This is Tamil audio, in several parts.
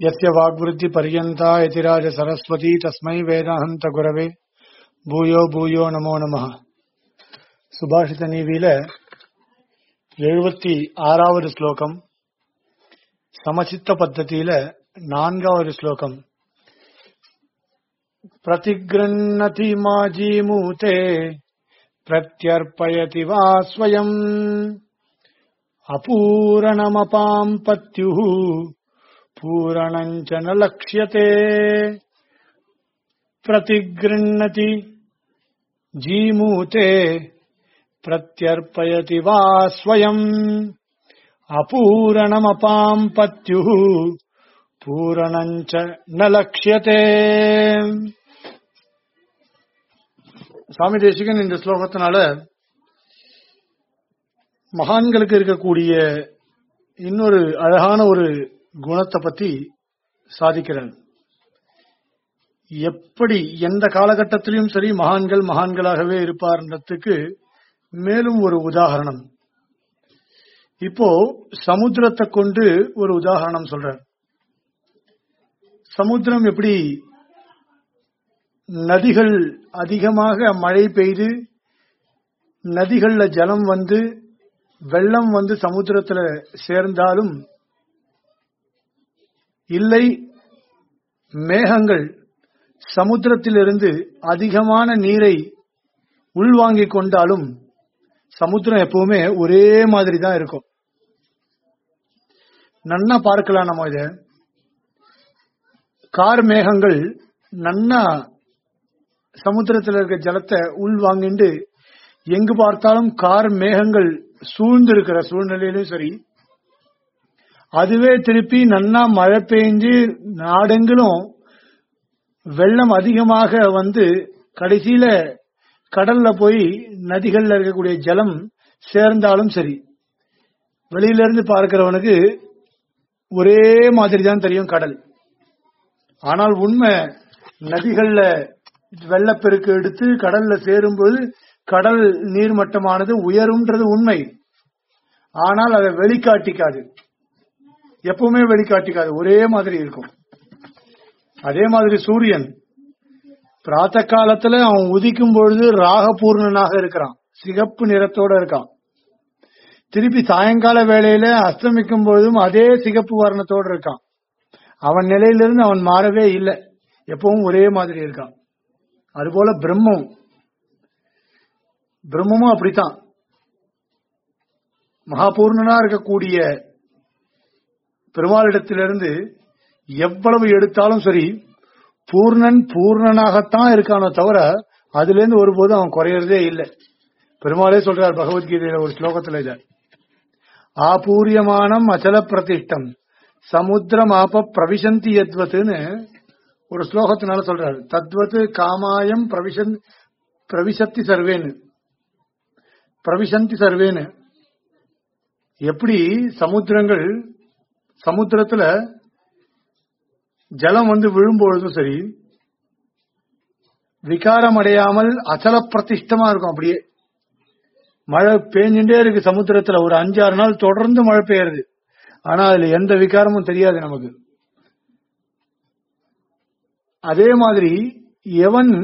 यस्य वाग्वृद्धि पर्यन्ता यतिराज सरस्वती तस्मै वेदाहन्त गुरवे பூயோ பூயோ நமோ நமः சுபாஷித நீதியில எழுபத்தி ஆறாவது ஸ்லோகம் சமச்சித்த பத்ததியில நான்காவது ஸ்லோகம் प्रतिगृह्णति माजीमूते प्रत्यर्पयति वा स्वयम् अपूरणमपाम् पत्युः पूरणम् च न लक्ष्यते प्रतिगृह्णति जीमूते प्रत्यर्पयति वा स्वयम् अपूरणमपाम् पत्युः பூரணம் ச ந லட்சியத்தே சுவாமி தேசிகன் இந்த ஸ்லோகத்தினால மகான்களுக்கு இருக்கக்கூடிய இன்னொரு அழகான ஒரு குணத்தை பத்தி சாதிக்கிறார் எப்படி எந்த காலகட்டத்திலும் சரி மகான்கள் மகான்களாகவே இருப்பார்ன்றதுக்கு மேலும் ஒரு உதாரணம் இப்போ சமுத்திரத்தை கொண்டு ஒரு உதாரணம் சொல்றார் சமுத்திரம் எப்படி நதிகள் அதிகமாக மழை பெய்து நதிகள்ல ஜலம் வந்து வெள்ளம் வந்து சமுத்திரத்துல சேர்ந்தாலும் இல்லை மேகங்கள் சமுத்திரத்திலிருந்து அதிகமான நீரை உள்வாங்கிக் கொண்டாலும் சமுத்திரம் எப்பவுமே ஒரே மாதிரி தான் இருக்கும் நன்னா பார்க்கலாம் நம்ம இதை கார் மேகங்கள் நன்னா சமுத்திரத்தில் இருக்க ஜலத்தை உள்வாங்கிண்டு எங்கு பார்த்தாலும் கார் மேகங்கள் சூழ்ந்து இருக்கிற சூழ்நிலையிலும் சரி அதுவே திருப்பி நன்னா மழை பெஞ்சு நாடெங்கிலும் வெள்ளம் அதிகமாக வந்து கடைசியில கடல்ல போய் நதிகள்ல இருக்கக்கூடிய ஜலம் சேர்ந்தாலும் சரி வெளியில இருந்து பார்க்கிறவனுக்கு ஒரே மாதிரி தான் தெரியும் கடல் ஆனால் உண்மை நதிகள்ல வெள்ளப்பெருக்கு எடுத்து கடல்ல சேரும்போது கடல் நீர்மட்டமானது உயரும்ன்றது உண்மை ஆனால் அதை வெளிக்காட்டிக்காது எப்பவுமே வெளிக்காட்டிக்காது ஒரே மாதிரி இருக்கும் அதே மாதிரி சூரியன் பிராத்த காலத்துல அவன் உதிக்கும் பொழுது ராகபூர்ணனாக இருக்கிறான் சிகப்பு நிறத்தோட இருக்கான் திருப்பி சாயங்கால வேளையில அஸ்தமிக்கும் பொழுதும் அதே சிகப்பு வர்ணத்தோட இருக்கான் அவன் நிலையிலிருந்து அவன் மாறவே இல்லை எப்பவும் ஒரே மாதிரி இருக்கான் அதுபோல பிரம்மம் பிரம்மமும் அப்படித்தான் மகாபூர்ணனா இருக்கக்கூடிய பெருமாளிடத்திலிருந்து எவ்வளவு எடுத்தாலும் சரி பூர்ணன் பூர்ணனாகத்தான் இருக்கானோ தவிர அதுல இருந்து ஒருபோதும் அவன் குறையறதே இல்லை பெருமாளே சொல்றார் பகவத்கீதையில ஒரு ஸ்லோகத்துல இத ஆபூரியமானம் அச்சல பிரதிஷ்டம் சமுத்திரம் ஆப பிரவிசந்தி எத்வத்துன்னு ஒரு ஸ்லோகத்தினால சொல்றாரு தத்வத்து காமாயம் பிரவிசன் பிரவிசத்தி சர்வேன்னு பிரவிசந்தி சர்வேன்னு எப்படி சமுத்திரங்கள் சமுத்திரத்துல ஜலம் வந்து விழும்பொழுதும் சரி விகாரம் அடையாமல் அச்சல பிரதிஷ்டமா இருக்கும் அப்படியே மழை பெஞ்சுட்டே இருக்கு சமுத்திரத்துல ஒரு அஞ்சாறு நாள் தொடர்ந்து மழை பெய்யுறது ஆனா அதுல எந்த விகாரமும் தெரியாது நமக்கு அதே மாதிரி எவன்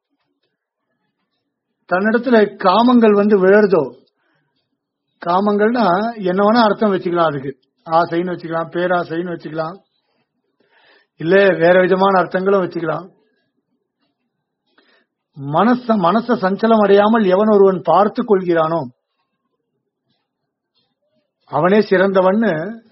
தன்னிடத்துல காமங்கள் வந்து விழறதோ காமங்கள்னா என்ன வேணா அர்த்தம் வச்சுக்கலாம் அதுக்கு ஆசைன்னு வச்சுக்கலாம் பேராசைன்னு வச்சுக்கலாம் இல்ல வேற விதமான அர்த்தங்களும் வச்சுக்கலாம் மனச மனச சஞ்சலம் அடையாமல் எவன் ஒருவன் பார்த்து கொள்கிறானோ அவனே சிறந்தவன்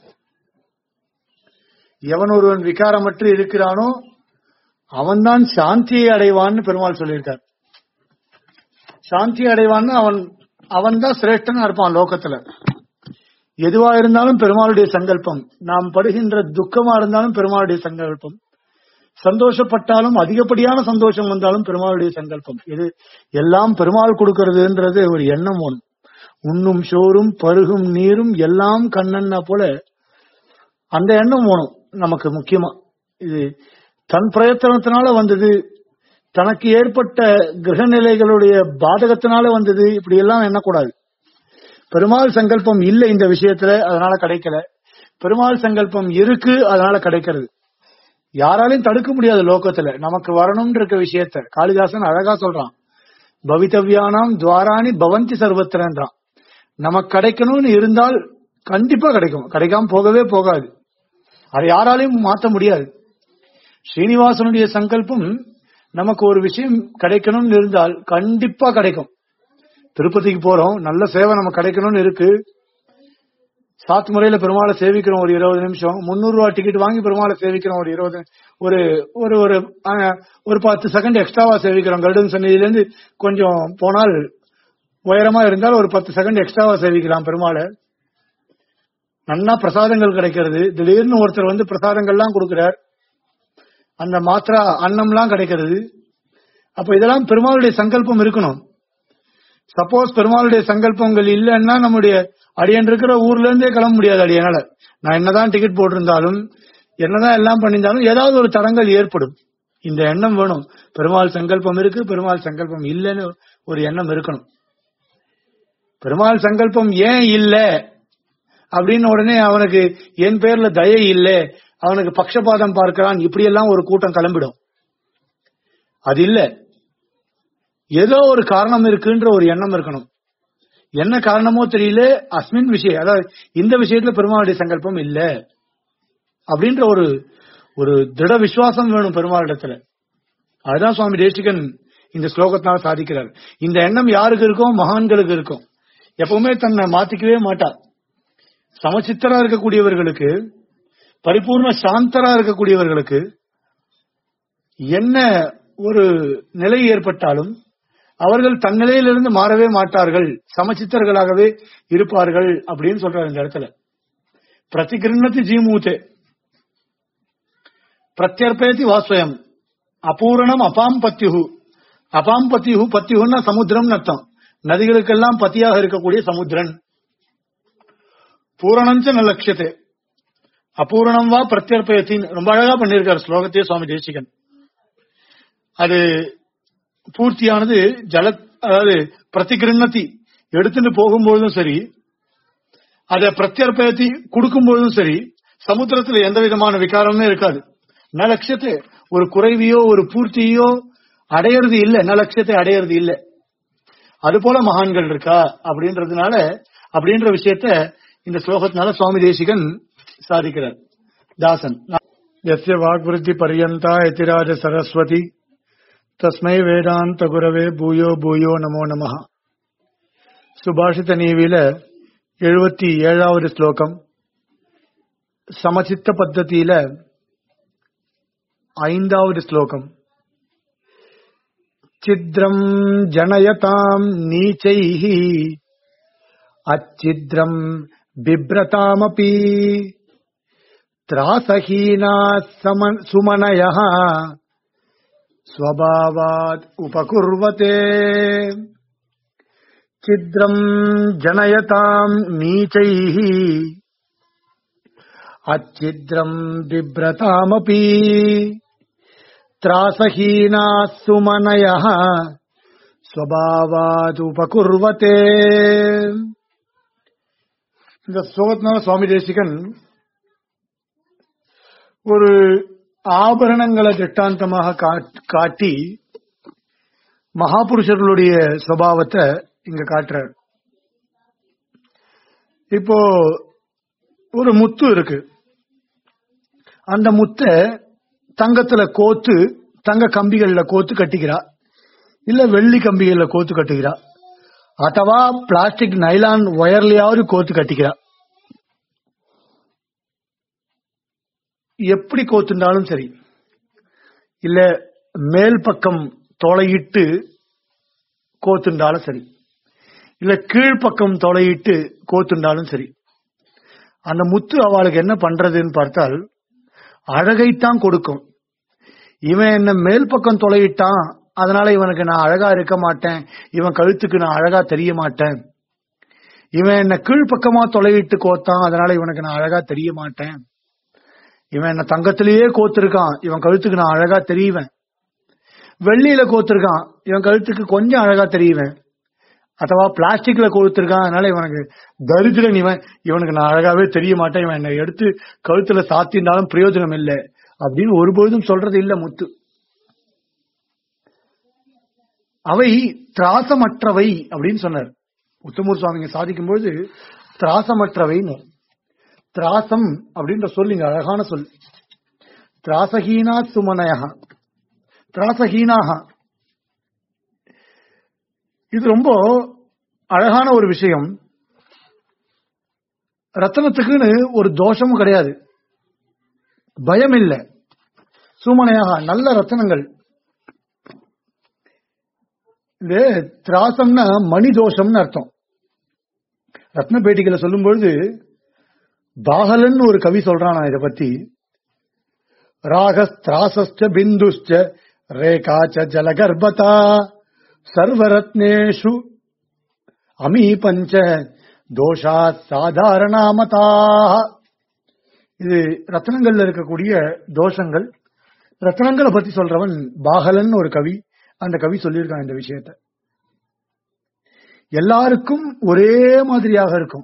எவன் ஒருவன் விகாரமற்று இருக்கிறானோ அவன்தான் சாந்தியை அடைவான்னு பெருமாள் சொல்லியிருக்கார் சாந்தி அடைவான்னு அவன் அவன் தான் சிரேஷ்டனா இருப்பான் லோகத்துல எதுவா இருந்தாலும் பெருமாளுடைய சங்கல்பம் நாம் படுகின்ற துக்கமா இருந்தாலும் பெருமாளுடைய சங்கல்பம் சந்தோஷப்பட்டாலும் அதிகப்படியான சந்தோஷம் வந்தாலும் பெருமாளுடைய சங்கல்பம் இது எல்லாம் பெருமாள் கொடுக்கறதுன்றது ஒரு எண்ணம் ஒன்று உண்ணும் சோறும் பருகும் நீரும் எல்லாம் கண்ணன்னா போல அந்த எண்ணம் வேணும் நமக்கு முக்கியமா இது தன் பிரயத்தனத்தினால வந்தது தனக்கு ஏற்பட்ட கிரகநிலைகளுடைய பாதகத்தினால வந்தது இப்படி எல்லாம் எண்ணக்கூடாது பெருமாள் சங்கல்பம் இல்லை இந்த விஷயத்துல அதனால கிடைக்கல பெருமாள் சங்கல்பம் இருக்கு அதனால கிடைக்கிறது யாராலையும் தடுக்க முடியாது லோகத்துல நமக்கு வரணும்னு இருக்க விஷயத்த காளிதாசன் அழகா சொல்றான் பவித்தவ்யானாம் துவாராணி பவந்தி சர்வத்திரன்றான் நமக்கு கிடைக்கணும்னு இருந்தால் கண்டிப்பா கிடைக்கும் கிடைக்காம போகவே போகாது அதை யாராலையும் மாற்ற முடியாது ஸ்ரீனிவாசனுடைய சங்கல்பம் நமக்கு ஒரு விஷயம் கிடைக்கணும்னு இருந்தால் கண்டிப்பா கிடைக்கும் திருப்பதிக்கு போறோம் நல்ல சேவை நமக்கு கிடைக்கணும்னு இருக்கு சாத்து முறையில பெருமாளை சேவிக்கிறோம் ஒரு இருபது நிமிஷம் முன்னூறு ரூபாய் டிக்கெட் வாங்கி பெருமாளை சேவிக்கிறோம் ஒரு இருபது ஒரு ஒரு ஒரு அஹ், ஒரு பத்து செகண்ட் எக்ஸ்ட்ராவா சேவிக்கிறோம் கருடன் சன்னிதியில இருந்து கொஞ்சம் போனால் உயரமா இருந்தால் ஒரு பத்து செகண்ட் எக்ஸ்ட்ராவா சேவிக்கலாம் பெருமாளை நன்னா பிரசாதங்கள் கிடைக்கிறது திடீர்னு ஒருத்தர் வந்து பிரசாதங்கள்லாம் கொடுக்கிறார் அந்த மாத்திரா அன்னம்லாம் கிடைக்கிறது அப்ப இதெல்லாம் பெருமாளுடைய சங்கல்பம் இருக்கணும் சப்போஸ் பெருமாளுடைய சங்கல்பங்கள் இல்லைன்னா நம்முடைய அடியன் இருக்கிற ஊர்ல இருந்தே கிளம்ப முடியாது அடியனால நான் என்னதான் டிக்கெட் போட்டிருந்தாலும் என்னதான் எல்லாம் பண்ணியிருந்தாலும் ஏதாவது ஒரு தடங்கள் ஏற்படும் இந்த எண்ணம் வேணும் பெருமாள் சங்கல்பம் இருக்கு பெருமாள் சங்கல்பம் இல்லைன்னு ஒரு எண்ணம் இருக்கணும் பெருமாள் சங்கல்பம் ஏன் இல்ல அப்படின்னு உடனே அவனுக்கு என் பேர்ல தயை இல்ல அவனுக்கு பக்ஷபாதம் பார்க்கிறான் இப்படி எல்லாம் ஒரு கூட்டம் கிளம்பிடும் அது இல்ல ஏதோ ஒரு காரணம் இருக்குன்ற ஒரு எண்ணம் இருக்கணும் என்ன காரணமோ தெரியல அஸ்மின் விஷயம் அதாவது இந்த விஷயத்துல பெருமாளுடைய சங்கல்பம் இல்ல அப்படின்ற ஒரு ஒரு திட விசுவாசம் வேணும் பெருமாளிடத்துல அதுதான் சுவாமி தேசிகன் இந்த ஸ்லோகத்தினால சாதிக்கிறார் இந்த எண்ணம் யாருக்கு இருக்கும் மகான்களுக்கு இருக்கும் எப்பவுமே தன்னை மாத்திக்கவே மாட்டார் சமச்சித்தரா இருக்கக்கூடியவர்களுக்கு பரிபூர்ண சாந்தரா இருக்கக்கூடியவர்களுக்கு என்ன ஒரு நிலை ஏற்பட்டாலும் அவர்கள் தன்னிலையிலிருந்து மாறவே மாட்டார்கள் சமச்சித்தர்களாகவே இருப்பார்கள் அப்படின்னு சொல்றாரு இந்த இடத்துல பிரதிகிருணத்தி ஜீமூத்தே பிரத்யர்ப்பயத்தி வாஸ்வயம் அபூரணம் அபாம் பத்யுஹு அபாம் பத்யுஹு பத்யுன்னா சமுத்திரம் அர்த்தம் நதிகளுக்கெல்லாம் பத்தியாக இருக்கக்கூடிய சமுத்திரன் பூரணஞ்ச ந லட்சியத்தை அபூரணம் வா பிரத்யர்ப்பயத்தின் ரொம்ப அழகா பண்ணியிருக்காரு ஸ்லோகத்தையே சுவாமி தேசிகன் அது பூர்த்தியானது ஜல அதாவது பிரதிகிருணத்தி எடுத்துட்டு போகும்பொழுதும் சரி அதை பிரத்யர்ப்பயத்தி கொடுக்கும்பொழுதும் சரி சமுத்திரத்துல எந்த விதமான விகாரமுமே இருக்காது ந லட்சியத்தை ஒரு குறைவையோ ஒரு பூர்த்தியோ அடையிறது இல்ல ந லட்சியத்தை அடையிறது இல்ல அது போல மகான்கள் இருக்கா அப்படின்றதுனால அப்படின்ற விஷயத்த இந்த ஸ்லோகத்தினால சுவாமி தேசிகன் சாதிக்கிறார் தாசன் எஸ்ய வாக்விருத்தி பர்யந்தா எதிராஜ சரஸ்வதி தஸ்மை வேதாந்த குரவே பூயோ பூயோ நமோ நம சுபாஷித நீவில எழுபத்தி ஏழாவது ஸ்லோகம் சமச்சித்த பத்ததியில ஐந்தாவது ஸ்லோகம் சித்ரம் ஜனயதாம் நீச்சைः அச்சித்ரம் பிப்ரதாமபி திராசஹீனா சம சுமனயः स्वभावात् उपकुर्वते चिद्रम् जनयताम् नीचैः अच्छिद्रम् बिभ्रतामपि त्रासहीनाः सुमनयः स्वभावात् उपकुर्वते இந்த ஸ்லோகத்தினால சுவாமி தேசிகன் ஒரு ஆபரணங்களை திட்டாந்தமாக காட்- காட்டி மகாபுருஷர்களுடைய சுபாவத்தை இங்க காட்டுறார் இப்போ ஒரு முத்து இருக்கு அந்த முத்தை தங்கத்துல கோத்து தங்க கம்பிகள்ல கோத்து கட்டிக்கிறா இல்ல வெள்ளி கம்பிகள்ல கோத்து கட்டுகிறா அத்தவா பிளாஸ்டிக் நைலான் ஒயர்லயாவது கோத்து கட்டிக்கிறா எப்படி கோத்துண்டாலும் சரி இல்ல மேல் பக்கம் தொலையிட்டு கோத்துண்டாலும் சரி இல்ல கீழ்ப்பக்கம் தொலையிட்டு கோத்துண்டாலும் சரி அந்த முத்து அவளுக்கு என்ன பண்றதுன்னு பார்த்தால் அழகைத்தான் கொடுக்கும் இவன் என்ன மேல் பக்கம் தொலையிட்டான் அதனால இவனுக்கு நான் அழகா இருக்க மாட்டேன் இவன் கழுத்துக்கு நான் அழகா தெரிய மாட்டேன் இவன் என்ன கீழ்ப்பக்கமா தொலையிட்டு கோத்தான் அதனால இவனுக்கு நான் அழகா தெரிய மாட்டேன் இவன் என்ன தங்கத்திலேயே கோத்திருக்கான் இவன் கழுத்துக்கு நான் அழகா தெரியுவேன் வெள்ளியில கோத்திருக்கான் இவன் கழுத்துக்கு கொஞ்சம் அழகா தெரியுவேன் அथवा பிளாஸ்டிக்ல கொடுத்திருக்கான் அதனால இவனுக்கு தரித்திரன் இவன் இவனுக்கு நான் அழகாவே தெரிய மாட்டேன் இவன் என்னை எடுத்து கழுத்துல சாத்தினாலும் பிரயோஜனம் இல்லை அப்படின்னு ஒருபொழுதும் சொல்றது இல்ல முத்து அவை திராசமற்றவை அப்படின்னு சொன்னார் உத்தமூர் சுவாமிங்க சாதிக்கும் பொழுது திராசமற்றவைன்னு திராசம் அப்படின்ற சொல் இங்க அழகான சொல் திராசஹீனா சுமனயா திராசஹீனாக இது ரொம்ப அழகான ஒரு விஷயம் ரத்தனத்துக்குன்னு ஒரு தோஷமும் கிடையாது பயம் இல்ல சுமனையாக நல்ல ரத்தனங்கள் இந்த திராசம்னா மணி தோஷம்னு அர்த்தம் ரத்ன பேட்டிகளை சொல்லும் பொழுது பாகலன் ஒரு கவி சொல்றான் இத பத்தி ராகஸ்திராசஸ்ச பிந்துஷ்ச ரேகாச்ச ஜலகர்பதா சர்வரத்னேஷு அமீ பஞ்ச தோஷா சாதாரணாமதா இது ரத்னங்கள்ல இருக்கக்கூடிய தோஷங்கள் ரத்னங்களை பத்தி சொல்றவன் பாகலன் ஒரு கவி அந்த கவி சொல்லியிருக்கான் இந்த விஷயத்த எல்லாருக்கும் ஒரே மாதிரியாக இருக்கும்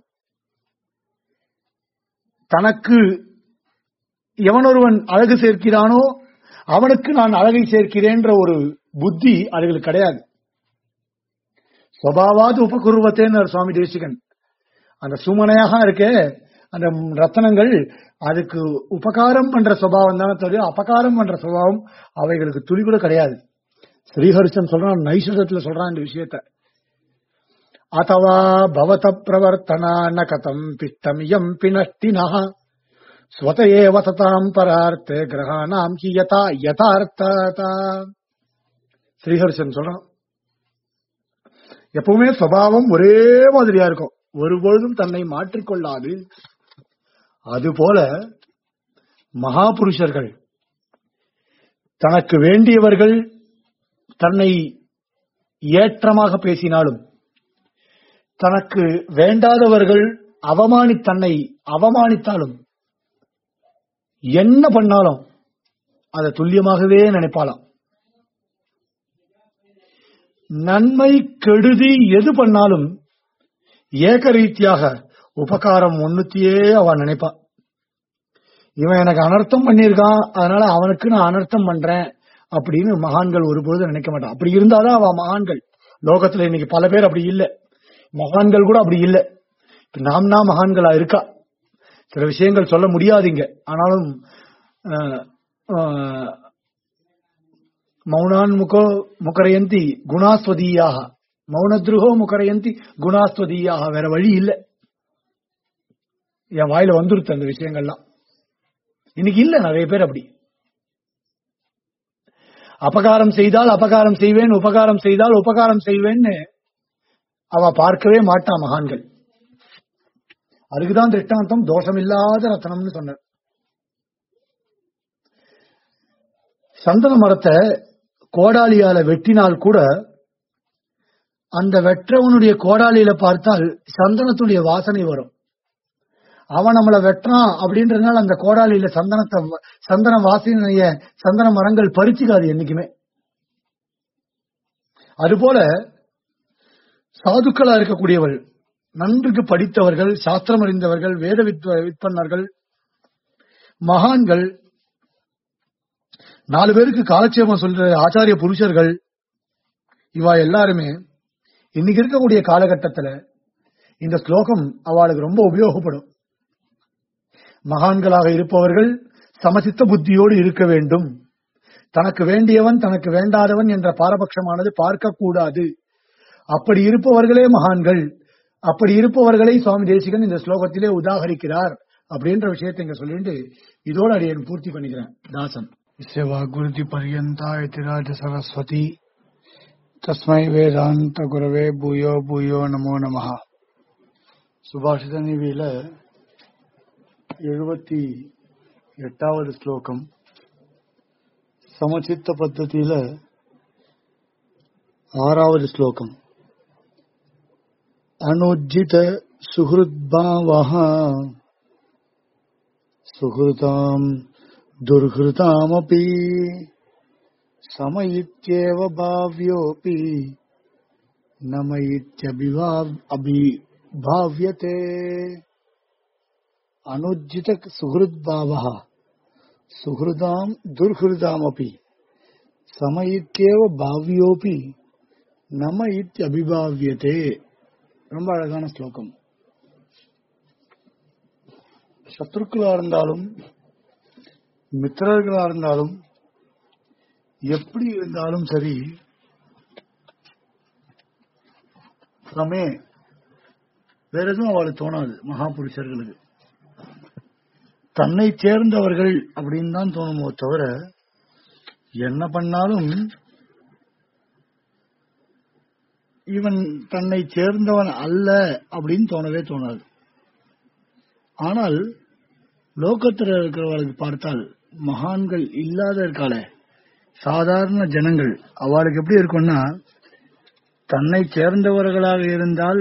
தனக்கு எவனொருவன் அழகு சேர்க்கிறானோ அவனுக்கு நான் அழகை சேர்க்கிறேன்ற ஒரு புத்தி அதுகளுக்கு கிடையாது சுவாவாது உபகுருவத்தேன்னு சுவாமி தேசிகன் அந்த சுமனையாக இருக்கே அந்த ரத்தனங்கள் அதுக்கு உபகாரம் பண்ற சுபாவம் தானே தவிர அபகாரம் பண்ற சுபாவம் அவைகளுக்கு துளி கூட கிடையாது ஸ்ரீஹரிசன் சொல்றான் நைஷதத்துல சொல்றான் இந்த விஷயத்த அதவா பவத பிரவர்த்தனா ந கதம் பித்தமியம் பினஷ்டினா ஸ்வத ஏவ சதாம் பரார்த்த கிரகானாம் கி யதா யதார்த்ததா ஸ்ரீஹரிசன் சொல்றான் எப்பவுமே சுவாவம் ஒரே மாதிரியா இருக்கும் ஒருபொழுதும் தன்னை மாற்றிக்கொள்ளாது அதுபோல மகாபுருஷர்கள் தனக்கு வேண்டியவர்கள் தன்னை ஏற்றமாக பேசினாலும் தனக்கு வேண்டாதவர்கள் அவமானி தன்னை அவமானித்தாலும் என்ன பண்ணாலும் அதை துல்லியமாகவே நினைப்பாளாம் நன்மை கெடுதி எது பண்ணாலும் ஏகரீத்தியாக உபகாரம் ஒண்ணுத்தையே அவ நினைப்பா இவன் எனக்கு அனர்த்தம் பண்ணியிருக்கான் அதனால அவனுக்கு நான் அனர்த்தம் பண்றேன் அப்படின்னு மகான்கள் ஒருபொழுது நினைக்க மாட்டான் அப்படி இருந்தாதான் அவ மகான்கள் லோகத்துல இன்னைக்கு பல பேர் அப்படி இல்ல மகான்கள் கூட அப்படி இல்ல இப்ப நாம் தான் மகான்களா இருக்கா சில விஷயங்கள் சொல்ல முடியாதுங்க ஆனாலும் அஹ், அஹ், மௌனான் முகோ முகரயந்தி குணாஸ்வதீயாக மௌனத்ருகோ முகரயந்தி குணாஸ்வதீயாக வேற வழி இல்ல என் வாயில வந்துருத்து அந்த விஷயங்கள்லாம் இன்னைக்கு இல்ல நிறைய பேர் அப்படி அபகாரம் செய்தால் அபகாரம் செய்வேன் உபகாரம் செய்தால் உபகாரம் செய்வேன்னு அவ பார்க்கவே மாட்டா மகான்கள் அதுக்குதான் திருஷ்டாந்தம் தோஷமில்லாத ரத்தனம்னு சொன்னார் சந்தன மரத்தை கோடாலியால வெட்டினால் கூட அந்த வெற்றவனுடைய கோடாலியில பார்த்தால் சந்தனத்துடைய வாசனை வரும் அவன் நம்மள வெட்டுறான் அப்படின்றதுனால அந்த கோடாலியில சந்தனத்தை சந்தன வாசனைய சந்தன மரங்கள் பறிச்சுக்காது என்னைக்குமே அதுபோல சாதுக்களா இருக்கக்கூடியவள் நன்கு படித்தவர்கள் சாஸ்திரம் அறிந்தவர்கள் வேத வித்வ- விற்பன்னர்கள் மகான்கள் நாலு பேருக்கு காலட்சேபம் சொல்ற ஆச்சாரிய புருஷர்கள் இவா எல்லாருமே இன்னைக்கு இருக்கக்கூடிய காலகட்டத்துல இந்த ஸ்லோகம் அவளுக்கு ரொம்ப உபயோகப்படும் மகான்களாக இருப்பவர்கள் சமசித்த புத்தியோடு இருக்க வேண்டும் தனக்கு வேண்டியவன் தனக்கு வேண்டாதவன் என்ற பாரபட்சமானது பார்க்கக்கூடாது அப்படி இருப்பவர்களே மகான்கள் அப்படி இருப்பவர்களை சுவாமி தேசிகன் இந்த ஸ்லோகத்திலே உதாகரிக்கிறார் அப்படின்ற விஷயத்தை இங்க சொல்லிட்டு இதோட அடியன் பூர்த்தி பண்ணிக்கிறேன் தாசன் வாக்குருதி பர்யந்தா இத்திராஜ சரஸ்வதி தஸ்மை வேதாந்த குரவே பூயோ பூயோ நமோ நமஹ சுபாஷித நிவியில எழுபத்தி எட்டாவது ஸ்லோகம் சமச்சித்த பத்ததியில ஆறாவது ஸ்லோகம் அனுஜித சுஹൃத்பாவः சுஹൃதாம் துர்ஹృதாமபி சம இத்யேவ பாவ்யோபி நம இத்யபிபாவ் அபிபாவ்யதே அனுஜித சுஹൃத்பாவः சுஹൃதாம் துர்ஹிருதாமபி சம இத்யேவ பாவ்யோபி நம இத்தியபிபாவியதே ரொம்ப அழகான ஸ்லோகம் சத்ருக்களா இருந்தாலும் மித்திரர்களா இருந்தாலும் எப்படி இருந்தாலும் சரி சமே வேற எதுவும் அவளுக்கு தோணாது மகாபுருஷர்களுக்கு தன்னை சேர்ந்தவர்கள் அப்படின்னு தான் தோணுமோ தவிர என்ன பண்ணாலும் இவன் தன்னை சேர்ந்தவன் அல்ல அப்படின்னு தோணவே தோணாது ஆனால் லோகத்தில் இருக்கிறவர்களுக்கு பார்த்தால் மகான்கள் இல்லாத இருக்காள சாதாரண ஜனங்கள் அவளுக்கு எப்படி இருக்கும்னா தன்னை சேர்ந்தவர்களாக இருந்தால்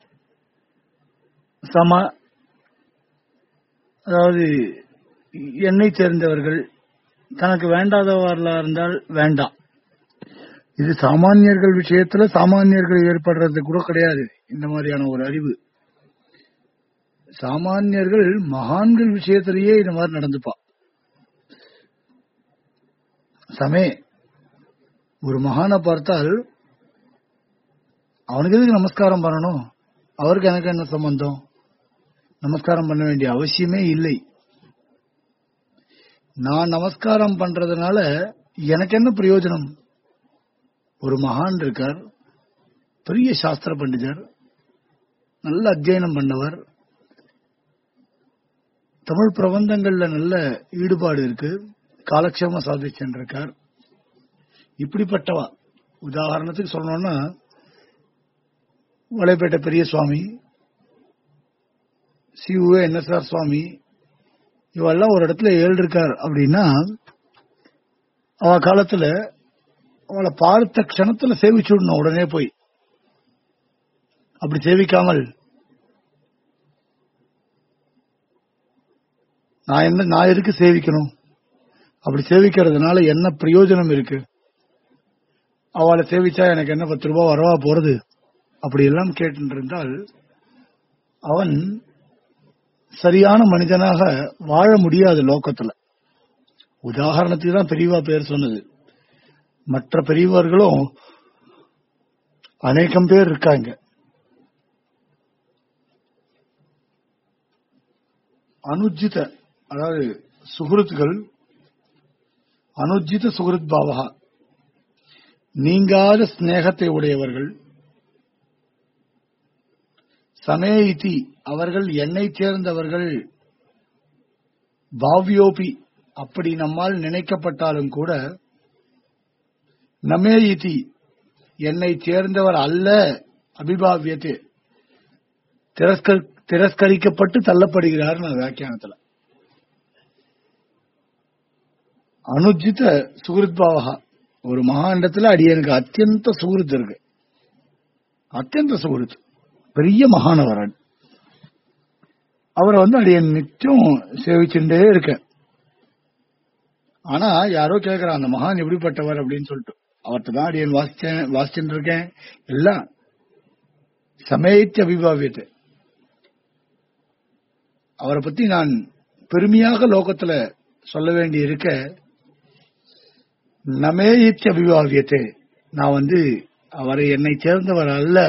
சம அதாவது என்னை சேர்ந்தவர்கள் தனக்கு வேண்டாதவர்களா இருந்தால் வேண்டாம் இது சாமானியர்கள் விஷயத்துல சாமானியர்கள் ஏற்படுறது கூட கிடையாது இந்த மாதிரியான ஒரு அறிவு சாமானியர்கள் மகான்கள் விஷயத்திலேயே இந்த மாதிரி நடந்துப்பா சமே ஒரு மகானை பார்த்தால் அவனுக்கு எதுக்கு நமஸ்காரம் பண்ணணும் அவருக்கு எனக்கு என்ன சம்பந்தம் நமஸ்காரம் பண்ண வேண்டிய அவசியமே இல்லை நான் நமஸ்காரம் பண்றதுனால எனக்கு என்ன பிரயோஜனம் ஒரு மகான் இருக்கார் பெரிய சாஸ்திர பண்டிதர் நல்ல அத்தியனம் பண்ணவர் தமிழ் பிரபந்தங்கள்ல நல்ல ஈடுபாடு இருக்கு காலக்ஷேம சாதிச்சுருக்கார் இப்படிப்பட்டவா உதாரணத்துக்கு சொல்லணும்னா வளைப்பேட்டை பெரிய சுவாமி சிவு என்எஸ்ஆர் சுவாமி இவெல்லாம் ஒரு இடத்துல ஏழு இருக்கார் அப்படின்னா அவ காலத்துல அவளை பார்த்த க்ஷணத்துல சேவிச்சு விடணும் உடனே போய் அப்படி சேவிக்காமல் நான் என்ன நான் எதுக்கு சேவிக்கணும் அப்படி சேவிக்கிறதுனால என்ன பிரயோஜனம் இருக்கு அவளை சேவிச்சா எனக்கு என்ன பத்து ரூபாய் வரவா போறது அப்படி எல்லாம் கேட்டு இருந்தால் அவன் சரியான மனிதனாக வாழ முடியாது லோக்கத்துல உதாரணத்துக்கு தான் பெரியவா பேர் சொன்னது மற்ற பெரியவர்களும் அநேகம் பேர் இருக்காங்க அனுஜித அதாவது சுகிருத்துகள் அனுஜித சுகிருத் பாவகா நீங்காத ஸ்நேகத்தை உடையவர்கள் சமேயிதி அவர்கள் என்னை சேர்ந்தவர்கள் பாவ்யோபி அப்படி நம்மால் நினைக்கப்பட்டாலும் கூட நமேயிதி என்னை சேர்ந்தவர் அல்ல அபிபாவியத்தை திரஸ்கரிக்கப்பட்டு தள்ளப்படுகிறார் வியாக்கியானத்துல அனுஜித சுகிருத் பாவகா ஒரு மகாண்டத்துல அடியனுக்கு அத்தியந்த சுகிருத் இருக்கு அத்தியந்த சுகிருத் பெரிய மகானவரன் அவரை வந்து அடியன் நிச்சயம் சேவிச்சுட்டே இருக்க ஆனா யாரோ கேக்குறான் அந்த மகான் எப்படிப்பட்டவர் அப்படின்னு சொல்லிட்டு அவர்கிட்ட தான் அடியன் வாசிச்சேன் வாசிச்சுட்டு இருக்கேன் எல்லாம் சமயத்து அபிபாவியத்தை அவரை பத்தி நான் பெருமையாக லோகத்துல சொல்ல வேண்டி இருக்க நமேயிச்ச அபிபாவியத்தை நான் வந்து அவரை என்னை சேர்ந்தவர் அல்ல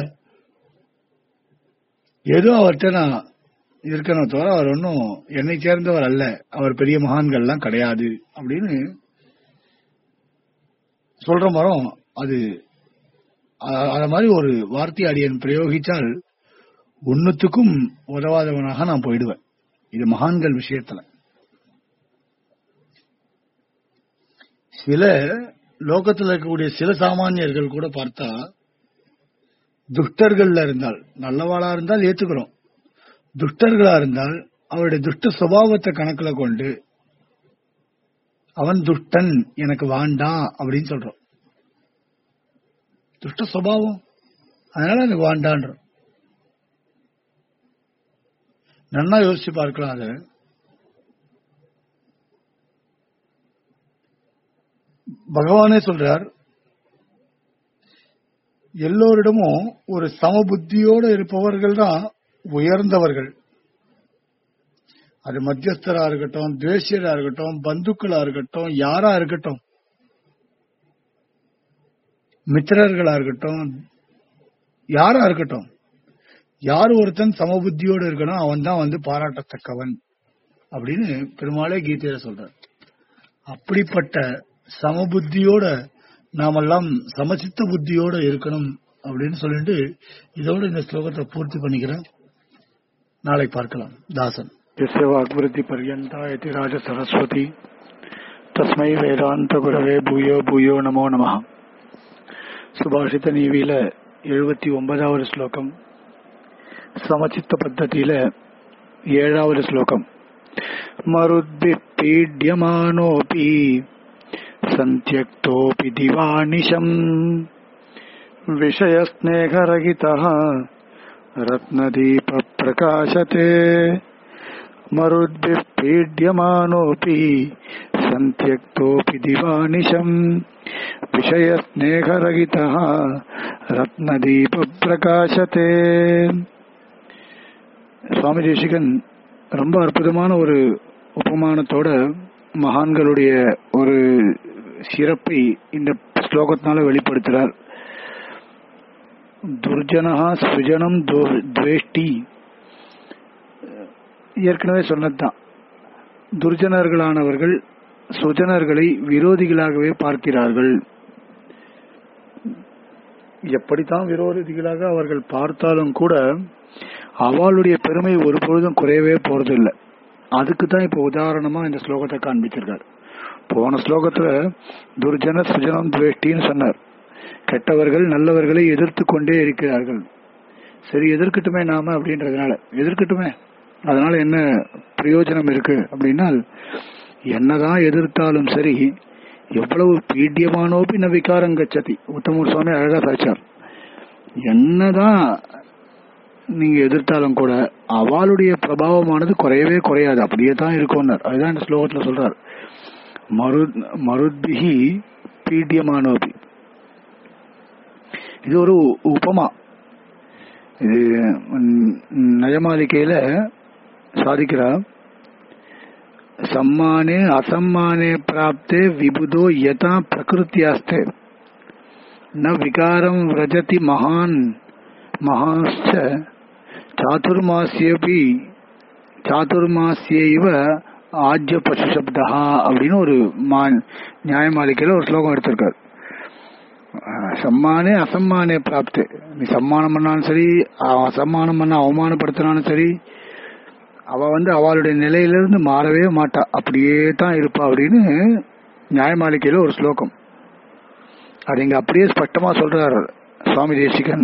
ஏதோ அவர்கிட்ட நான் இருக்கணும் தவிர அவர் ஒன்றும் என்னை சேர்ந்தவர் அல்ல அவர் பெரிய மகான்கள்லாம் கிடையாது அப்படின்னு சொல்ற மரம் அது அத மாதிரி ஒரு வார்த்தை அடியன் பிரயோகிச்சால் ஒன்னுத்துக்கும் உதவாதவனாக நான் போயிடுவேன் இது மகான்கள் விஷயத்துல சில லோகத்தில் இருக்கக்கூடிய சில சாமானியர்கள் கூட பார்த்தா துஷ்டர்கள்ல இருந்தால் நல்லவாளா இருந்தால் ஏத்துக்கிறோம் துஷ்டர்களா இருந்தால் அவருடைய துஷ்ட சுபாவத்தை கணக்குல கொண்டு அவன் துஷ்டன் எனக்கு வாண்டாம் அப்படின்னு சொல்றோம் துஷ்ட சுபாவம் அதனால எனக்கு வாண்டான்ற நன்னா யோசிச்சு பார்க்கலாம் அது பகவானே சொல்றார் எல்லோரிடமும் ஒரு சமபுத்தியோடு இருப்பவர்கள் தான் உயர்ந்தவர்கள் அது மத்தியஸ்தரா இருக்கட்டும் துவேஷியரா இருக்கட்டும் பந்துக்களா இருக்கட்டும் யாரா இருக்கட்டும் மித்திரர்களா இருக்கட்டும் யாரா இருக்கட்டும் யார் ஒருத்தன் சமபுத்தியோடு இருக்கணும் அவன் தான் வந்து பாராட்டத்தக்கவன் அப்படின்னு பெருமாளே கீதையில சொல்றார் அப்படிப்பட்ட சமபுத்தியோட நாமெல்லாம் சமச்சித்த புத்தியோட இருக்கணும் அப்படின்னு சொல்லிட்டு இதோட இந்த ஸ்லோகத்தை பூர்த்தி பண்ணிக்கிறேன் நாளை பார்க்கலாம் தாசன் यस्य वाग्वृत्ति पर्यन्ता इति राजसरस्वती तस्मै வேதாந்த குரவே பூயோ பூயோ நமோ நமः சுபாஷித நீவியில எழுபத்தி ஒன்பதாவது ஸ்லோகம் சமச்சித்த பத்ததியில ஏழாவது ஸ்லோகம் மருத்பி பீட்யமானோபி சந்தியக்தோபி திவானிஷம் விஷயஸ்நேகரகிதः रत्नदीप प्रकाशते मरुद्भिः पीड्यमानोऽपि सन्त्यक्तोऽपि दिवानिशम् विषयस्नेहरहितः रत्नदीप प्रकाशते சுவாமி தேசிகன் ரொம்ப அற்புதமான ஒரு உபமானத்தோட மகான்களுடைய ஒரு சிறப்பை இந்த ஸ்லோகத்தினால வெளிப்படுத்துறார் துர்ஜனா சுஜனம் துவேஷ்டி ஏற்கனவே சொன்னதுதான் துர்ஜனர்களானவர்கள் சுஜனர்களை விரோதிகளாகவே பார்க்கிறார்கள் எப்படித்தான் விரோதிகளாக அவர்கள் பார்த்தாலும் கூட அவளுடைய பெருமை ஒரு பொழுதும் குறையவே போறதில்லை அதுக்கு தான் இப்ப உதாரணமா இந்த ஸ்லோகத்தை காண்பிச்சிருக்காரு போன ஸ்லோகத்துல துர்ஜன சுஜனம் துவேஷ்டின்னு சொன்னார் கெட்டவர்கள் நல்லவர்களை எதிர்த்து கொண்டே இருக்கிறார்கள் சரி எதிர்க்கட்டுமே நாம அப்படின்றதுனால எதிர்க்கட்டுமே அதனால என்ன பிரயோஜனம் இருக்கு அப்படின்னா என்னதான் எதிர்த்தாலும் சரி எவ்வளவு பீடியமானோபி ந விகாரம் கச்சதி உத்தமூர் சுவாமி அழகா சாச்சார் என்னதான் நீங்க எதிர்த்தாலும் கூட அவளுடைய பிரபாவமானது குறையவே குறையாது அப்படியே தான் இருக்கும்னார் அதுதான் இந்த ஸ்லோகத்துல சொல்றார் மரு மருத்பிகி பீடியமானோபி இது ஒரு உபமா இது நயமாலிக்கையில சாதிக்கிறார் சம்மானே அசம்மானே பிராப்தே விபுதோ யதா பிரகிருத்தியாஸ்தே ந விகாரம் விரஜதி மகான் மகாச்ச சாதுர்மாசியபி சாதுர்மாசியைவ ஆஜ்ய பசு சப்தா அப்படின்னு ஒரு மா நியாயமாலிக்கையில ஒரு ஸ்லோகம் எடுத்திருக்காரு சம்மானே அசம்மானே பிராப்து நீ சம்மானம் பண்ணாலும் சரி அசம்மானம் பண்ண அவமானப்படுத்தினாலும் சரி அவ வந்து அவளுடைய நிலையிலிருந்து மாறவே மாட்டா அப்படியே தான் இருப்பா அப்படின்னு நியாயமாளிக்கையில ஒரு ஸ்லோகம் அது இங்க அப்படியே ஸ்பஷ்டமா சொல்றாரு சுவாமி தேசிகன்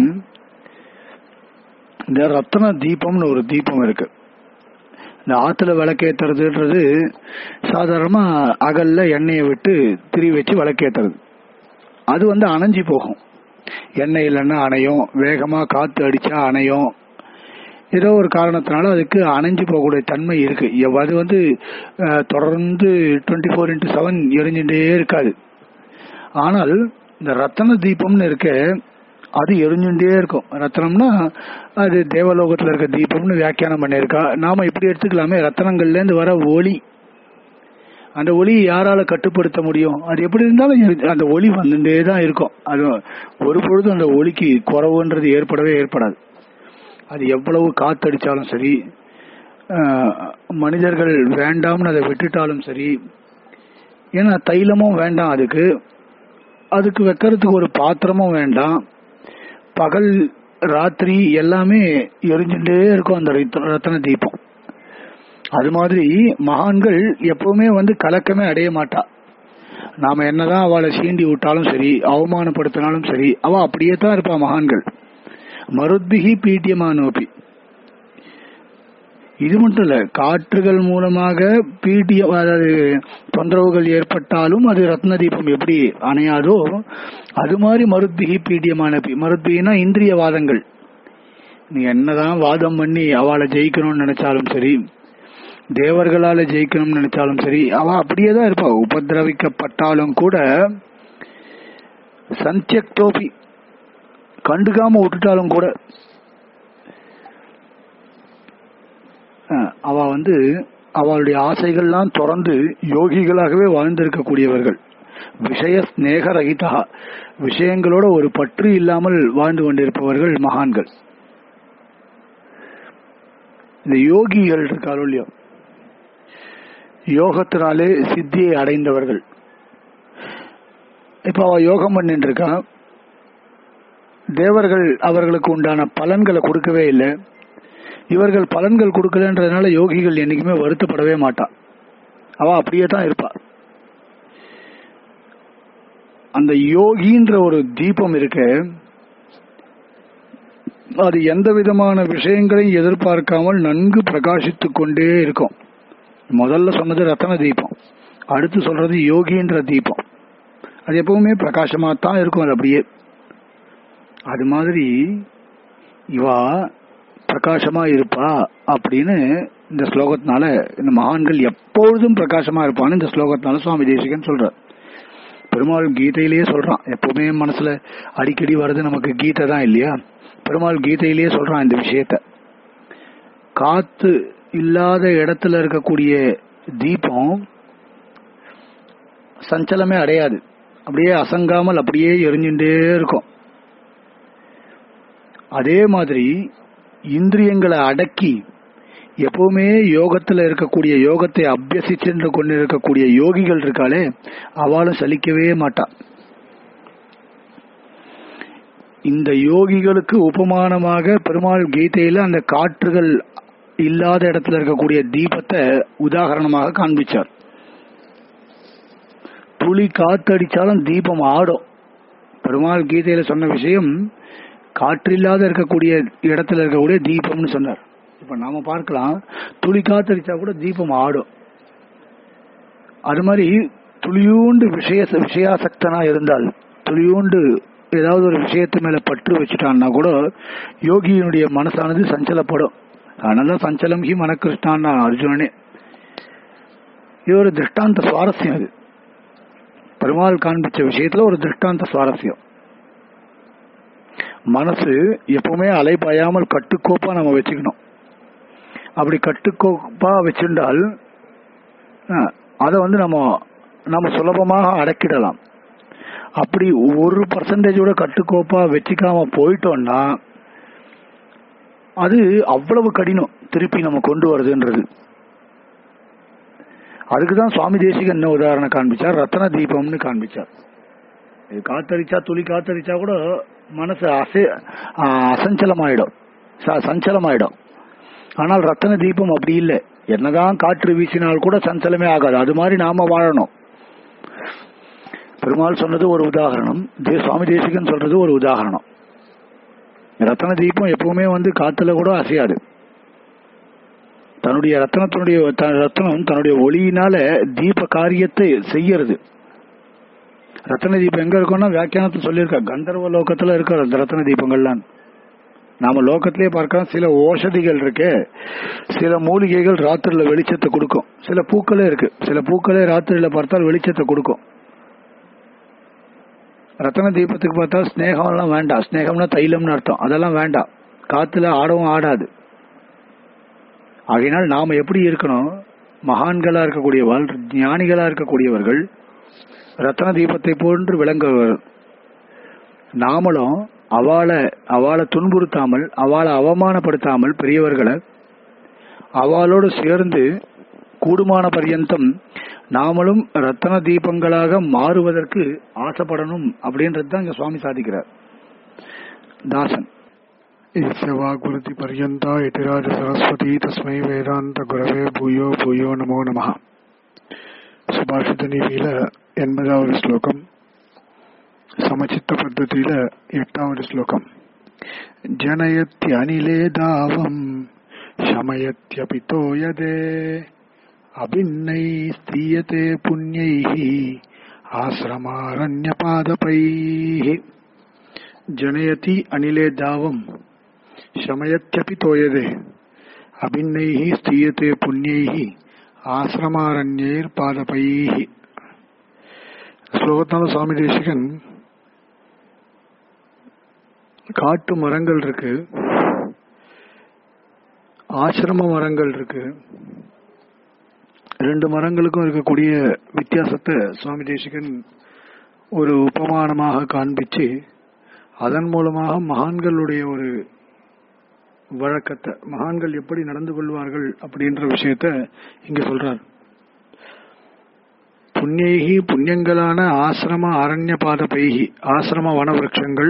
இந்த ரத்ன தீபம்னு ஒரு தீபம் இருக்கு இந்த ஆத்துல விளக்கேத்துறதுன்றது சாதாரணமா அகல்ல எண்ணெயை விட்டு திரி வச்சு விளக்கேத்துறது அது வந்து அணைஞ்சு போகும் எண்ணெய் இல்லைன்னா அணையும் வேகமா காத்து அடிச்சா அணையும் ஏதோ ஒரு காரணத்தினால அதுக்கு அணைஞ்சு போகக்கூடிய தன்மை இருக்கு அது வந்து தொடர்ந்து டுவெண்ட்டி ஃபோர் இன்டூ செவன் எரிஞ்சுட்டே இருக்காது ஆனால் இந்த ரத்தன தீபம்னு இருக்க அது எரிஞ்சுட்டே இருக்கும் ரத்தனம்னா அது தேவலோகத்துல இருக்க தீபம்னு வியாக்கியானம் பண்ணியிருக்கா நாம இப்படி எடுத்துக்கலாமே ரத்தனங்கள்ல இருந்து வர ஒளி அந்த ஒளியை யாரால கட்டுப்படுத்த முடியும் அது எப்படி இருந்தாலும் அந்த ஒளி வந்துட்டே தான் இருக்கும் அது ஒரு பொழுதும் அந்த ஒளிக்கு குறவுன்றது ஏற்படவே ஏற்படாது அது எவ்வளவு காத்தடிச்சாலும் சரி மனிதர்கள் வேண்டாம்னு அதை விட்டுட்டாலும் சரி ஏன்னா தைலமும் வேண்டாம் அதுக்கு அதுக்கு வைக்கிறதுக்கு ஒரு பாத்திரமும் வேண்டாம் பகல் ராத்திரி எல்லாமே எரிஞ்சுட்டே இருக்கும் அந்த ரத்தன தீபம் அது மாதிரி மகான்கள் எப்பவுமே வந்து கலக்கமே அடைய மாட்டா நாம என்னதான் அவளை சீண்டி விட்டாலும் சரி அவமானப்படுத்தினாலும் சரி அவ அப்படியே தான் இருப்பா மகான்கள் மருத்பிகி பீட்டியமானோபி இது மட்டும் இல்ல காற்றுகள் மூலமாக பீட்டியம் அதாவது தொந்தரவுகள் ஏற்பட்டாலும் அது ரத்ன தீபம் எப்படி அணையாதோ அது மாதிரி மருத்பிகி பீட்டியமான மருத்பிகினா இந்திரியவாதங்கள் நீ என்னதான் வாதம் பண்ணி அவளை ஜெயிக்கணும்னு நினைச்சாலும் சரி தேவர்களால ஜெயிக்கணும்னு நினைச்சாலும் சரி அவ அப்படியே தான் இருப்பா உபதிரவிக்கப்பட்டாலும் கூட சந்தியக்தோபி கண்டுக்காம விட்டுட்டாலும் கூட அவ வந்து அவளுடைய ஆசைகள்லாம் தொடர்ந்து யோகிகளாகவே வாழ்ந்திருக்கக்கூடியவர்கள் விஷய ஸ்நேக ரகிதா விஷயங்களோட ஒரு பற்று இல்லாமல் வாழ்ந்து கொண்டிருப்பவர்கள் மகான்கள் இந்த யோகிகள் இருக்காரோ இல்லையோ யோகத்தினாலே சித்தியை அடைந்தவர்கள் இப்ப அவ யோகம் பண்ணிட்டு இருக்கா தேவர்கள் அவர்களுக்கு உண்டான பலன்களை கொடுக்கவே இல்லை இவர்கள் பலன்கள் கொடுக்கலன்றதுனால யோகிகள் என்னைக்குமே வருத்தப்படவே மாட்டா அவ அப்படியே தான் இருப்பா அந்த யோகின்ற ஒரு தீபம் இருக்கு அது எந்த விதமான விஷயங்களையும் எதிர்பார்க்காமல் நன்கு பிரகாசித்துக் கொண்டே இருக்கும் முதல்ல சொன்னது ரத்தன தீபம் அடுத்து சொல்றது யோகின்ற தீபம் அது எப்பவுமே பிரகாசமா தான் இருக்கும் அது அப்படியே அது மாதிரி இவா பிரகாசமா இருப்பா அப்படின்னு இந்த ஸ்லோகத்தினால இந்த மகான்கள் எப்பொழுதும் பிரகாசமா இருப்பான்னு இந்த ஸ்லோகத்தினால சுவாமி தேசிகன் சொல்றார் பெருமாள் கீதையிலேயே சொல்றான் எப்பவுமே மனசுல அடிக்கடி வர்றது நமக்கு கீதை தான் இல்லையா பெருமாள் கீதையிலேயே சொல்றான் இந்த விஷயத்த காத்து இல்லாத இடத்துல இருக்கக்கூடிய தீபம் சஞ்சலமே அடையாது அப்படியே அசங்காமல் அப்படியே எரிஞ்சுட்டே இருக்கும் அதே மாதிரி இந்திரியங்களை அடக்கி எப்பவுமே யோகத்துல இருக்கக்கூடிய யோகத்தை அபியசிச்சு கொண்டு இருக்கக்கூடிய யோகிகள் இருக்காளே அவளும் சலிக்கவே மாட்டா இந்த யோகிகளுக்கு உபமானமாக பெருமாள் கீதையில அந்த காற்றுகள் இல்லாத இடத்துல இருக்கக்கூடிய தீபத்தை உதாகரணமாக காண்பிச்சார் துளி காத்தடிச்சாலும் தீபம் ஆடும் பெருமாள் கீதையில சொன்ன விஷயம் காற்றில்லாத இருக்கக்கூடிய இடத்துல இருக்கக்கூடிய தீபம்னு சொன்னார் இப்ப நாம பார்க்கலாம் துளி காத்தடிச்சா கூட தீபம் ஆடும் அது மாதிரி துளியூண்டு விஷய விஷயாசக்தனா இருந்தால் துளியூண்டு ஏதாவது ஒரு விஷயத்து மேல பற்று வச்சுட்டான்னா கூட யோகியினுடைய மனசானது சஞ்சலப்படும் அதனால சஞ்சலம் ஹி மனக்கிருஷ்ணான்னா அர்ஜுனனே இது ஒரு திருஷ்டாந்த சுவாரஸ்யம் அது பெருமாள் காண்பிச்ச விஷயத்துல ஒரு திருஷ்டாந்த சுவாரஸ்யம் மனசு எப்பவுமே அலைபாயாமல் கட்டுக்கோப்பா நம்ம வச்சுக்கணும் அப்படி கட்டுக்கோப்பா வச்சிருந்தால் அதை வந்து நம்ம நம்ம சுலபமாக அடக்கிடலாம் அப்படி ஒரு பர்சன்டேஜோட கட்டுக்கோப்பா வச்சுக்காம போயிட்டோம்னா அது அவ்வளவு கடினம் திருப்பி நம்ம கொண்டு வருதுன்றது அதுக்குதான் சுவாமி தேசிகன் என்ன உதாரணம் காண்பிச்சார் ரத்ன தீபம்னு காண்பிச்சார் இது காத்தடிச்சா துளி காத்தடிச்சா கூட மனசு அசை அசஞ்சலமாயிடும் சஞ்சலமாயிடும் ஆனால் ரத்தன தீபம் அப்படி இல்லை என்னதான் காற்று வீசினால் கூட சஞ்சலமே ஆகாது அது மாதிரி நாம வாழணும் பெருமாள் சொன்னது ஒரு உதாரணம் தே சுவாமி தேசிகன் சொல்றது ஒரு உதாரணம் ரத்தன தீபம் எப்பவுமே வந்து காத்துல கூட அசையாது தன்னுடைய ரத்தனத்தினுடைய ரத்தனம் தன்னுடைய ஒளியினால தீப காரியத்தை செய்யறது ரத்தன தீபம் எங்க இருக்கும்னா வியாக்கியானத்தை சொல்லியிருக்கா கந்தர்வ லோகத்துல இருக்கிற அந்த ரத்தன தீபங்கள்லாம் நாம லோகத்திலே பார்க்கலாம் சில ஓஷதிகள் இருக்கு சில மூலிகைகள் ராத்திரில வெளிச்சத்தை கொடுக்கும் சில பூக்களே இருக்கு சில பூக்களே ராத்திரில பார்த்தால் வெளிச்சத்தை கொடுக்கும் ரத்தன தீபத்துக்கு பார்த்தா ஸ்னேகம் எல்லாம் வேண்டாம் ஸ்னேகம்னா தைலம்னு அர்த்தம் அதெல்லாம் வேண்டாம் காத்துல ஆடவும் ஆடாது ஆகையினால் நாம எப்படி இருக்கணும் மகான்களா இருக்கக்கூடியவர்கள் ஞானிகளா இருக்கக்கூடியவர்கள் ரத்தன தீபத்தை போன்று விளங்குவர் நாமளும் அவளை அவளை துன்புறுத்தாமல் அவளை அவமானப்படுத்தாமல் பெரியவர்களை அவளோடு சேர்ந்து கூடுமான பர்யந்தம் நாமளும் ரத்தன தீபங்களாக மாறுவதற்கு ஆசைப்படணும் அப்படின்றது தான் இங்க சுவாமி சாதிக்கிறார் தாசன் वाग्वृति पर्यन्ता इतिराज सरस्वती तस्मै வேதாந்த குரவே பூயோ பூயோ நமோ நம சுபாஷித நீதியில எண்பதாவது ஸ்லோகம் சமச்சித்த பத்ததியில எட்டாவது ஸ்லோகம் ஜனயத்யனிலே தாவம் शमयत्यपि तोयदे अभिन्नै स्तीयते पुण्यैः आश्रमारण्यपादपैः जनयति अनिले दावम् शमयत्यपि तोयदे अभिन्नैः स्तीयते पुण्यैः ஆசிரமாரண்யர் ஸ்லோகத்தான சுவாமி தேசிகன் காட்டு மரங்கள் இருக்கு ஆசிரம மரங்கள் இருக்கு ரெண்டு மரங்களுக்கும் இருக்கக்கூடிய வித்தியாசத்தை சுவாமி தேசிகன் ஒரு உபமானமாக காண்பிச்சு அதன் மூலமாக மகான்களுடைய ஒரு வழக்கத்தை மகான்கள் எப்படி நடந்து கொள்வார்கள் அப்படின்ற விஷயத்த இங்க சொல்றார் புண்ணியகி புண்ணியங்களான ஆசிரம அரண்ய பாத பைகி ஆசிரம வனவிருட்சங்கள்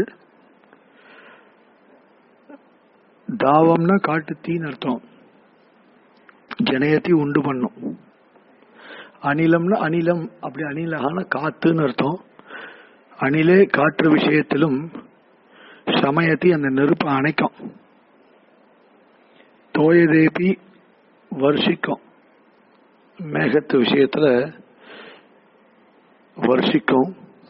தாவம்னா காட்டு தீன்னு அர்த்தம் ஜனயத்தி உண்டு பண்ணும் அனிலம்னா அனிலம் அப்படி அனிலகான காத்துன்னு அர்த்தம் அணிலே காற்று விஷயத்திலும் சமயத்தி அந்த நெருப்பை அணைக்கும் தோயதேபி வருஷிக்கும் மேகத்து விஷயத்துல வருஷிக்கும்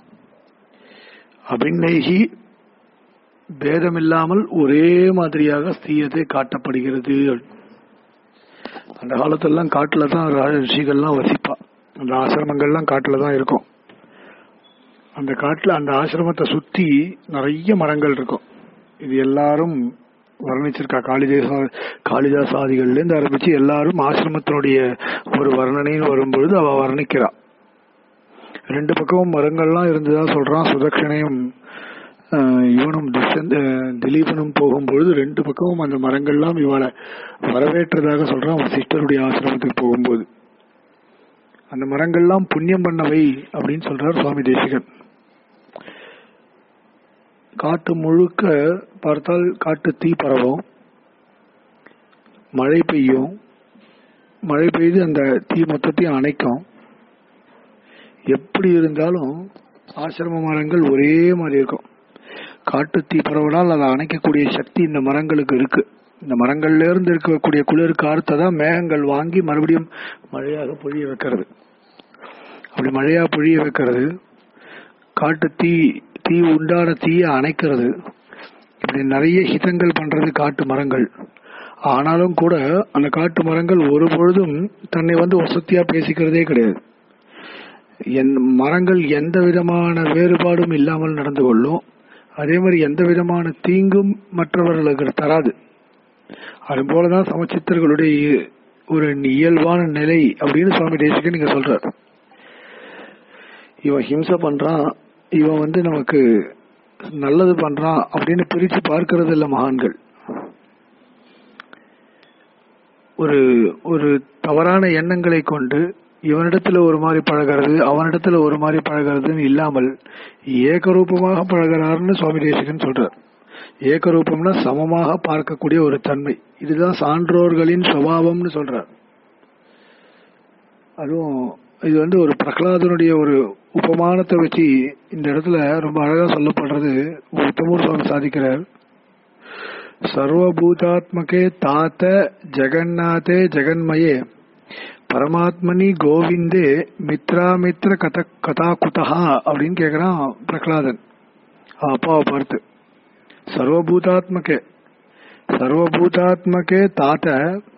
அபிநேகி பேதமில்லாமல் ஒரே மாதிரியாக ஸ்தீயத்தை காட்டப்படுகிறது அந்த காலத்திலலாம் காட்டுல தான் ரிஷிகள்லாம் வசிப்பா அந்த ஆசிரமங்கள்லாம் காட்டுல தான் இருக்கும் அந்த காட்டுல அந்த ஆசிரமத்தை சுத்தி நிறைய மரங்கள் இருக்கும் இது எல்லாரும் வர்ணிச்சிருக்கா காளிதாச காளிதாசாதிகள்ல இருந்து ஆரம்பிச்சு எல்லாரும் ஆசிரமத்தினுடைய ஒரு வர்ணனைன்னு வரும்பொழுது அவ வர்ணிக்கிறா ரெண்டு பக்கமும் மரங்கள்லாம் இருந்ததா சொல்றான் சுதக்ஷனையும் ஆஹ், இவனும் துஷ்யந்த் ஆஹ், திலீபனும் போகும்பொழுது ரெண்டு பக்கமும் அந்த மரங்கள்லாம் இவளை வரவேற்றதாக சொல்றான் வசிஷ்டருடைய ஆசிரமத்துக்கு போகும்போது அந்த மரங்கள்லாம் புண்ணியம் பண்ணவை அப்படின்னு சொல்றார் சுவாமி தேசிகன் காட்டு முழுக்க பார்த்தால் காட்டு தீ பரவும் மழை பெய்யும் மழை பெய்து அந்த தீ மொத்தத்தையும் அணைக்கும் எப்படி இருந்தாலும் ஆசிரம மரங்கள் ஒரே மாதிரி இருக்கும் காட்டு தீ பரவலால் அதை அணைக்கக்கூடிய சக்தி இந்த மரங்களுக்கு இருக்கு இந்த மரங்கள்ல இருந்து இருக்கக்கூடிய குளிர் காற்றை தான் மேகங்கள் வாங்கி மறுபடியும் மழையாக பொழிய வைக்கிறது அப்படி மழையா பொழிய வைக்கிறது காட்டு தீ தீ உண்டான தீயை அணைக்கிறது இப்படி நிறைய ஹிதங்கள் பண்றது காட்டு மரங்கள் ஆனாலும் கூட அந்த காட்டு மரங்கள் ஒரு பொழுதும் தன்னை வந்து வசதியா பேசிக்கிறதே கிடையாது என் மரங்கள் எந்த விதமான வேறுபாடும் இல்லாமல் நடந்து கொள்ளும் அதே மாதிரி எந்த விதமான தீங்கும் மற்றவர்களுக்கு தராது அது போலதான் சமச்சித்தர்களுடைய ஒரு இயல்பான நிலை அப்படின்னு சுவாமி தேசிகன் நீங்க சொல்றார் இவன் ஹிம்சை பண்றான் இவன் வந்து நமக்கு நல்லது பண்றான் அப்படின்னு பிரிச்சு பார்க்கறது இல்ல மகான்கள் ஒரு ஒரு தவறான எண்ணங்களை கொண்டு இவனிடத்துல ஒரு மாதிரி பழகிறது அவனிடத்துல ஒரு மாதிரி பழகிறதுன்னு இல்லாமல் ஏகரூபமாக பழகிறாருன்னு சுவாமி தேசிகன் சொல்றார் ஏகரூபம்னா சமமாக பார்க்கக்கூடிய ஒரு தன்மை இதுதான் சான்றோர்களின் சுபாவம்னு சொல்றார் அதுவும் இது வந்து ஒரு பிரகலாதனுடைய ஒரு உபமானத்தை வச்சு இந்த இடத்துல ரொம்ப அழகா சொல்லப்படுறது உத்தமூர் சுவாமி சாதிக்கிறார் சர்வபூதாத்மகே தாத்த ஜெகநாதே ஜெகன்மயே பரமாத்மனி கோவிந்தே மித்ராமித்ர கத கதா குதா அப்படின்னு கேக்குறான் பிரகலாதன் அவன் அப்பாவை பார்த்து சர்வபூதாத்மகே சர்வபூதாத்மகே தாத்த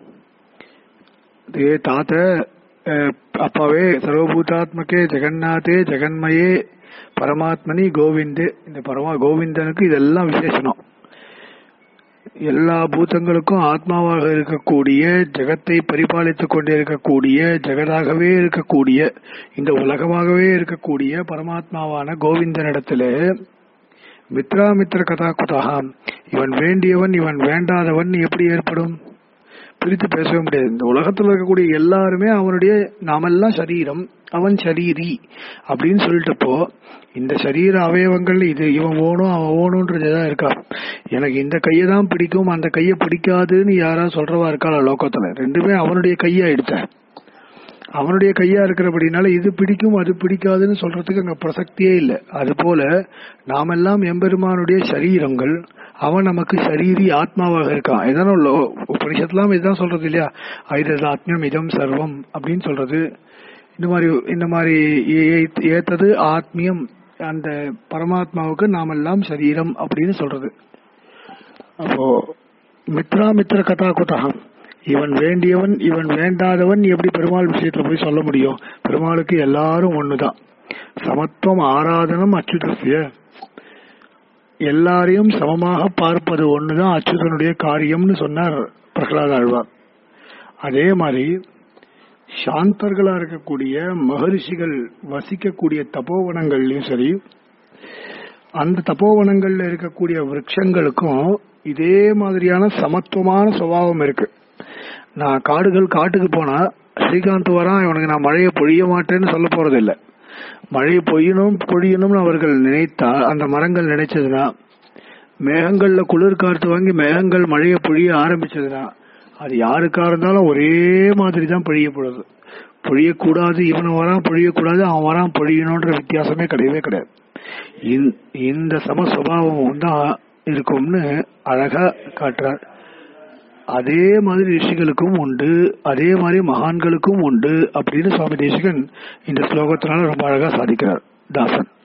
ஏ தாத்த அஹ், அப்பாவே சர்வபூதாத்மகே ஜெகநாதே ஜெகன்மயே பரமாத்மனி கோவிந்தே இந்த பரமா கோவிந்தனுக்கு இதெல்லாம் விசேஷனம் எல்லா பூதங்களுக்கும் ஆத்மாவாக இருக்கக்கூடிய ஜெகத்தை பரிபாலித்துக் கொண்டிருக்கக்கூடிய ஜெகதாகவே இருக்கக்கூடிய இந்த உலகமாகவே இருக்கக்கூடிய பரமாத்மாவான கோவிந்தனிடத்திலே மித்ராமித்திர கதா குதகாம் இவன் வேண்டியவன் இவன் வேண்டாதவன் எப்படி ஏற்படும் பிரித்து பேசவே முடியாது இந்த உலகத்துல இருக்கக்கூடிய எல்லாருமே அவனுடைய நாமெல்லாம் சரீரம் அவன் சரீரி அப்படின்னு சொல்லிட்டப்போ இந்த சரீர அவயவங்கள் இது இவன் ஓணும் அவன் ஓணுன்றதுதான் இருக்கா எனக்கு இந்த கையை தான் பிடிக்கும் அந்த கையை பிடிக்காதுன்னு யாரா சொல்றவா இருக்காளா லோகத்துல ரெண்டுமே அவனுடைய கையா எடுத்த அவனுடைய கையா இருக்கிறபடினால இது பிடிக்கும் அது பிடிக்காதுன்னு சொல்றதுக்கு அங்க பிரசக்தியே இல்லை அது போல நாமெல்லாம் எம்பெருமானுடைய சரீரங்கள் அவன் நமக்கு சரீரி ஆத்மாவாக இருக்கான் எதனோ உபனிஷத்துலாம் இதுதான் சொல்றது இல்லையா ஐதது ஆத்மியம் இதம் சர்வம் அப்படின்னு சொல்றது இந்த மாதிரி இந்த மாதிரி ஏ- ஏத்தது ஆத்மியம் அந்த பரமாத்மாவுக்கு நாமெல்லாம் சரீரம் அப்படின்னு சொல்றது அப்போ மித்ரா மித்திர கதா குதகம் இவன் வேண்டியவன் இவன் வேண்டாதவன் எப்படி பெருமாள் விஷயத்துல போய் சொல்ல முடியும் பெருமாளுக்கு எல்லாரும் ஒண்ணுதான் சமத்துவம் ஆராதனம் அச்சுதசிய எல்லாரையும் சமமாக பார்ப்பது ஒண்ணுதான் அச்சுதனுடைய காரியம்னு சொன்னார் பிரகலாத ஆழ்வார் அதே மாதிரி சாந்தர்களா இருக்கக்கூடிய மகரிஷிகள் வசிக்கக்கூடிய தபோவனங்கள்லயும் சரி அந்த தபோவனங்கள்ல இருக்கக்கூடிய விருட்சங்களுக்கும் இதே மாதிரியான சமத்துவமான சுபாவம் இருக்கு நான் காடுகள் காட்டுக்கு போனா ஸ்ரீகாந்த் வரான் இவனுக்கு நான் மழையை பொழிய மாட்டேன்னு சொல்ல போறது இல்ல மழையை பொய்யணும் பொழியணும்னு அவர்கள் நினைத்தா அந்த மரங்கள் நினைச்சதுன்னா மேகங்கள்ல குளிர் காற்று வாங்கி மேகங்கள் மழையை பொழிய ஆரம்பிச்சதுன்னா அது யாருக்கா இருந்தாலும் ஒரே மாதிரி தான் பொழியப்படுது பொழியக்கூடாது இவன் வரான் பொழியக்கூடாது அவன் வரான் பொழியணுன்ற வித்தியாசமே கிடையவே கிடையாது இந்த- இந்த சம சுபாவம் தான் இருக்கும்னு அழகா காட்டுறார் அதே மாதிரி ரிஷிகளுக்கும் உண்டு அதே மாதிரி மகான்களுக்கும் உண்டு அப்படின்னு சுவாமி தேசிகன் இந்த ஸ்லோகத்தினால ரொம்ப அழகா சாதிக்கிறார் தாசன்